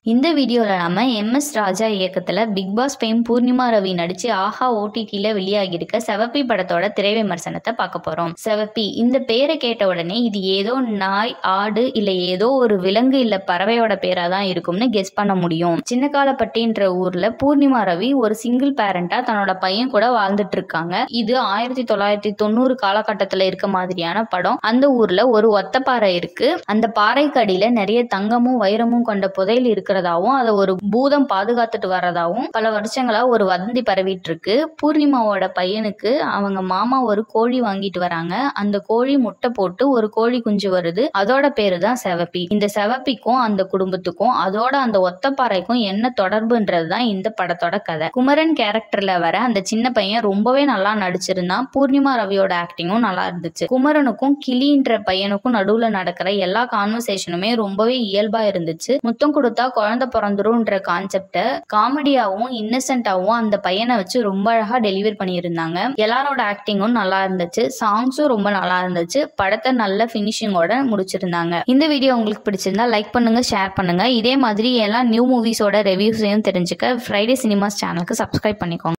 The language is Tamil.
இந்த வீடியோவில் நம்ம எம்எஸ் ராஜா இயக்கத்தில் Big Boss fame Poornima Ravi நடித்து ஆஹா ஓடிடியில் வெளியாகியிருக்க செவப்பி படத்தோட திரை விமர்சனத்தை பார்க்க போகிறோம் செவப்பி இந்த பேரை கேட்ட உடனே இது ஏதோ நாய் ஆடு இல்லை ஏதோ ஒரு விலங்கு இல்லை பறவையோட பேராக தான் இருக்கும்னு கெஸ் பண்ண முடியும் சின்னக்காலப்பட்டின்ற ஊரில் பூர்ணிமா ரவி ஒரு சிங்கிள் பேரண்டாக தன்னோட பையன் கூட வாழ்ந்துட்டு இருக்காங்க இது ஆயிரத்தி தொள்ளாயிரத்தி தொண்ணூறு காலகட்டத்தில் இருக்க மாதிரியான படம் அந்த ஊரில் ஒரு ஒத்த பாறை இருக்கு அந்த பாறைக்கு அடியில் நிறைய தங்கமும் வைரமும் கொண்ட புதையல் இருக்கிறதாவும் அதை ஒரு பூதம் பாதுகாத்துட்டு வர்றதாவும் பல வருஷங்களா ஒரு வதந்தி பரவிட்டு இருக்கு பூர்ணிமாவோட பையனுக்கு அவங்க மாமா ஒரு கோழி வாங்கிட்டு வராங்க அந்த கோழி முட்டை போட்டு ஒரு கோழி குஞ்சு வருது அதோட பேரு தான் செவப்பி இந்த செவப்பிக்கும் அந்த குடும்பத்துக்கும் அதோட அந்த ஒத்தப்பாறைக்கும் என்ன தொடர்புன்றது தான் இந்த படத்தோட கதை குமரன் கேரக்டர்ல வர அந்த சின்ன பையன் ரொம்பவே நல்லா நடிச்சிருந்தான் பூர்ணிமா ரவியோட ஆக்டிங்கும் நல்லா இருந்துச்சு குமரனுக்கும் கிளின்ற பையனுக்கும் நடுவுல நடக்கிற எல்லா கான்வர்சேஷனுமே ரொம்பவே இயல்பா இருந்துச்சு முத்தம் கொடுத்தா குழந்தை பிறந்துரும்ன்ற கான்செப்டை காமெடியாவும் இன்னசென்ட்டாவும் அந்த பையனை வச்சு ரொம்ப அழகா டெலிவர் பண்ணியிருந்தாங்க எல்லாரோட ஆக்டிங்கும் நல்லா இருந்துச்சு சாங்ஸும் ரொம்ப நல்லா இருந்துச்சு படத்தை நல்ல ஃபினிஷிங்கோட முடிச்சிருந்தாங்க இந்த வீடியோ உங்களுக்கு பிடிச்சிருந்தா லைக் பண்ணுங்க ஷேர் பண்ணுங்க இதே மாதிரி எல்லா நியூ மூவிஸோட ரிவ்யூஸையும் தெரிஞ்சுக்க ஃப்ரைடே சினிமாஸ் சேனலுக்கு சப்ஸ்கிரைப் பண்ணிக்கோங்க